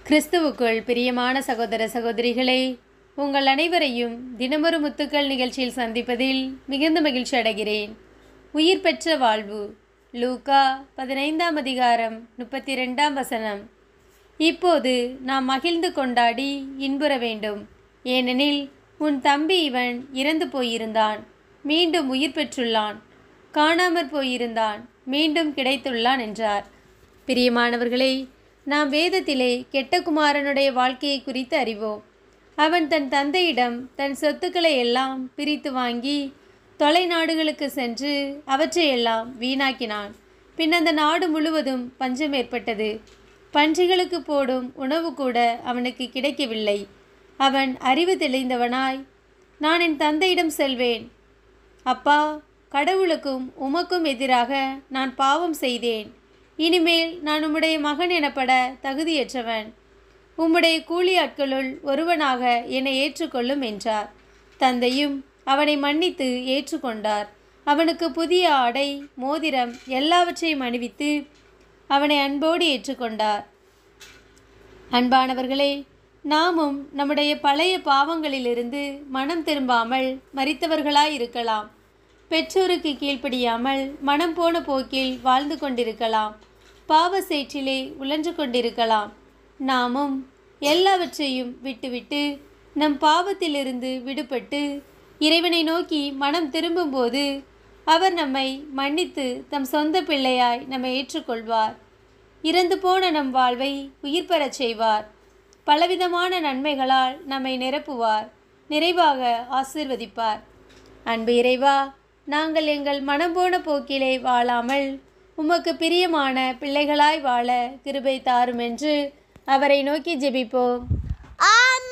கிறிஸ்துவுக்குள் பிரியமான சகோதர சகோதரிகளே உங்கள் அனைவரையும் தினமொரு முத்துக்கள் நிகழ்ச்சியில் சந்திப்பதில் மிகுந்த மகிழ்ச்சி அடைகிறேன் உயிர் பெற்ற வாழ்வு லூகா பதினைந்தாம் அதிகாரம் முப்பத்தி ரெண்டாம் வசனம் இப்போது நாம் மகிழ்ந்து கொண்டாடி இன்புற வேண்டும் ஏனெனில் உன் தம்பி இவன் இறந்து போயிருந்தான் மீண்டும் உயிர் பெற்றுள்ளான் காணாமற் போயிருந்தான் மீண்டும் கிடைத்துள்ளான் என்றார் பிரியமானவர்களே நாம் வேதத்திலே கெட்ட குமாரனுடைய வாழ்க்கையை குறித்து அறிவோம் அவன் தன் தந்தையிடம் தன் சொத்துக்களை எல்லாம் பிரித்து வாங்கி தொலைநாடுகளுக்கு சென்று அவற்றையெல்லாம் வீணாக்கினான் பின் அந்த நாடு முழுவதும் பஞ்சம் ஏற்பட்டது பன்றிகளுக்கு போடும் உணவு கூட அவனுக்கு கிடைக்கவில்லை அவன் அறிவு தெளிந்தவனாய் நான் என் தந்தையிடம் செல்வேன் அப்பா கடவுளுக்கும் உமக்கும் எதிராக நான் பாவம் செய்தேன் இனிமேல் நான் உம்முடைய மகன் எனப்பட தகுதியற்றவன் உம்முடைய கூலி ஆட்களுள் ஒருவனாக என்னை ஏற்றுக்கொள்ளும் என்றார் தந்தையும் அவனை மன்னித்து ஏற்றுக்கொண்டார் அவனுக்கு புதிய ஆடை மோதிரம் எல்லாவற்றையும் அணிவித்து அவனை அன்போடு ஏற்றுக்கொண்டார் அன்பானவர்களே நாமும் நம்முடைய பழைய பாவங்களிலிருந்து மனம் திரும்பாமல் மறித்தவர்களாய் இருக்கலாம் பெற்றோருக்கு கீழ்ப்படியாமல் மனம் போன போக்கில் வாழ்ந்து கொண்டிருக்கலாம் பாவ சேற்றிலே உழன்று கொண்டிருக்கலாம் நாமும் எல்லாவற்றையும் விட்டுவிட்டு நம் பாவத்திலிருந்து விடுபட்டு இறைவனை நோக்கி மனம் திரும்பும்போது அவர் நம்மை மன்னித்து தம் சொந்த பிள்ளையாய் நம்மை ஏற்றுக்கொள்வார் இறந்து போன நம் வாழ்வை உயிர் பெறச் செய்வார் பலவிதமான நன்மைகளால் நம்மை நிரப்புவார் நிறைவாக ஆசீர்வதிப்பார் அன்பு இறைவா நாங்கள் எங்கள் மனம் போன போக்கிலே வாழாமல் உமக்கு பிரியமான பிள்ளைகளாய் வாழ கிருபை தாரும் என்று அவரை நோக்கி ஜெபிப்போம் ஆமென்